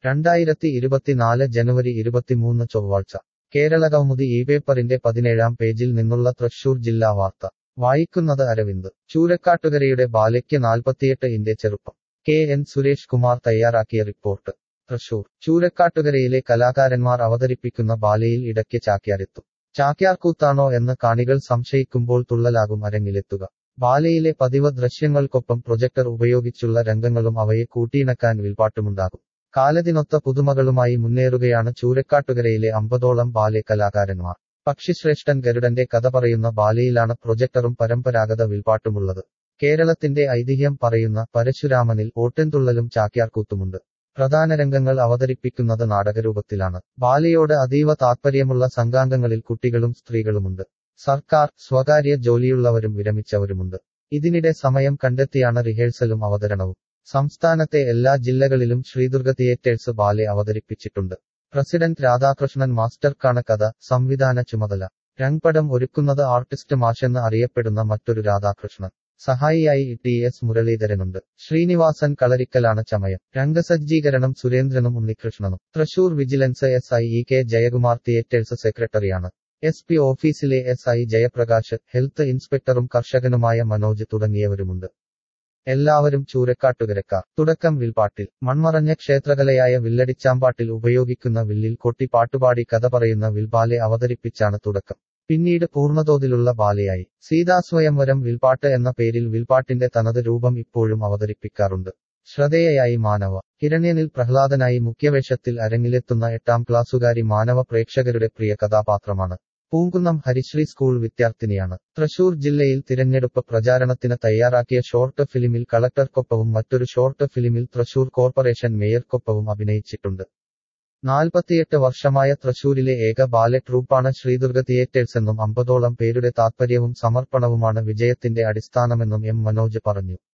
രണ്ടായിരത്തി ഇരുപത്തിനാല് ജനുവരി ഇരുപത്തിമൂന്ന് ചൊവ്വാഴ്ച കേരളകൗമുദി ഈ പേപ്പറിന്റെ പതിനേഴാം പേജിൽ നിന്നുള്ള തൃശൂർ ജില്ലാ വാർത്ത വായിക്കുന്നത് അരവിന്ദ് ചൂരക്കാട്ടുകരയുടെ ബാലയ്ക്ക് നാൽപ്പത്തിയെട്ട് ഇന്റെ ചെറുപ്പം കെ എൻ സുരേഷ് കുമാർ തയ്യാറാക്കിയ റിപ്പോർട്ട് തൃശൂർ ചൂരക്കാട്ടുകരയിലെ കലാകാരന്മാർ അവതരിപ്പിക്കുന്ന ബാലയിൽ ഇടയ്ക്ക് ചാക്യാരെത്തും ചാക്യാർകൂത്താണോ എന്ന് കാണികൾ സംശയിക്കുമ്പോൾ തുള്ളലാകും അരങ്ങിലെത്തുക ബാലയിലെ പതിവ് ദൃശ്യങ്ങൾക്കൊപ്പം പ്രൊജക്ടർ ഉപയോഗിച്ചുള്ള രംഗങ്ങളും അവയെ കൂട്ടിയിണക്കാൻ വിൽപ്പാട്ടുമുണ്ടാകും കാലത്തിനൊത്ത പുതുമകളുമായി മുന്നേറുകയാണ് ചൂരക്കാട്ടുകരയിലെ അമ്പതോളം ബാലെ കലാകാരന്മാർ പക്ഷിശ്രേഷ്ഠൻ ഗരുഡന്റെ കഥ പറയുന്ന ബാലയിലാണ് പ്രൊജക്ടറും പരമ്പരാഗത വിൽപ്പാട്ടുമുള്ളത് കേരളത്തിന്റെ ഐതിഹ്യം പറയുന്ന പരശുരാമനിൽ ഓട്ടൻതുള്ളലും ചാക്യാർകൂത്തുമുണ്ട് പ്രധാന രംഗങ്ങൾ അവതരിപ്പിക്കുന്നത് നാടകരൂപത്തിലാണ് ബാലയോട് അതീവ താത്പര്യമുള്ള സംഘാംഗങ്ങളിൽ കുട്ടികളും സ്ത്രീകളുമുണ്ട് സർക്കാർ സ്വകാര്യ ജോലിയുള്ളവരും വിരമിച്ചവരുമുണ്ട് ഇതിനിടെ സമയം കണ്ടെത്തിയാണ് റിഹേഴ്സലും അവതരണവും സംസ്ഥാനത്തെ എല്ലാ ജില്ലകളിലും ശ്രീദുർഗ തിയേറ്റേഴ്സ് ബാലെ അവതരിപ്പിച്ചിട്ടുണ്ട് പ്രസിഡന്റ് രാധാകൃഷ്ണൻ മാസ്റ്റർക്കാണ് കഥ സംവിധാന ചുമതല രംഗ്പടം ഒരുക്കുന്നത് ആർട്ടിസ്റ്റ് മാഷെന്ന് അറിയപ്പെടുന്ന മറ്റൊരു രാധാകൃഷ്ണൻ സഹായിയായി ടി എസ് മുരളീധരനുണ്ട് ശ്രീനിവാസൻ കളരിക്കലാണ് ചമയം രംഗസജ്ജീകരണം സുരേന്ദ്രനും ഉണ്ണികൃഷ്ണനും Thrissur vigilance S I E K Jayakumar theatres സെക്രട്ടറിയാണ് എസ് പി ഓഫീസിലെ എസ് ഐ ജയപ്രകാശ് ഹെൽത്ത് ഇൻസ്പെക്ടറും കർഷകനുമായ മനോജ് തുടങ്ങിയവരുമുണ്ട് എല്ലാവരും ചൂരക്കാട്ടുകരക്കാർ തുടക്കം വിൽപ്പാട്ടിൽ മൺമറഞ്ഞ ക്ഷേത്രകലയായ വില്ലടിച്ചാമ്പാട്ടിൽ ഉപയോഗിക്കുന്ന വില്ലിൽ കൊട്ടി പാട്ടുപാടി കഥ പറയുന്ന വിൽബാലെ അവതരിപ്പിച്ചാണ് തുടക്കം പിന്നീട് പൂർണ്ണതോതിലുള്ള ബാലയായി സീതാസ്വയംവരം വിൽപ്പാട്ട് എന്ന പേരിൽ വിൽപ്പാട്ടിന്റെ തനത് രൂപം ഇപ്പോഴും അവതരിപ്പിക്കാറുണ്ട് ശ്രദ്ധേയയായി മാനവ ഹിരണ്യനിൽ പ്രഹ്ലാദനായി മുഖ്യവേഷത്തിൽ അരങ്ങിലെത്തുന്ന എട്ടാം ക്ലാസ്സുകാരി മാനവ പ്രേക്ഷകരുടെ പ്രിയ കഥാപാത്രമാണ് പൂങ്കുന്നം ഹരിശ്രീ സ്കൂൾ വിദ്യാർത്ഥിനിയാണ് തൃശൂർ ജില്ലയിൽ തിരഞ്ഞെടുപ്പ് പ്രചാരണത്തിന് തയ്യാറാക്കിയ ഷോർട്ട് ഫിലിമിൽ കളക്ടർക്കൊപ്പവും മറ്റൊരു ഷോർട്ട് ഫിലിമിൽ തൃശൂർ കോർപ്പറേഷൻ മേയർക്കൊപ്പവും അഭിനയിച്ചിട്ടുണ്ട് നാൽപ്പത്തിയെട്ട് വർഷമായ തൃശൂരിലെ ഏക ബാലെ ട്രൂപ്പാണ് ശ്രീദുർഗ തിയേറ്റേഴ്സെന്നും അമ്പതോളം പേരുടെ താത്പര്യവും സമർപ്പണവുമാണ് വിജയത്തിന്റെ അടിസ്ഥാനമെന്നും എം മനോജ് പറഞ്ഞു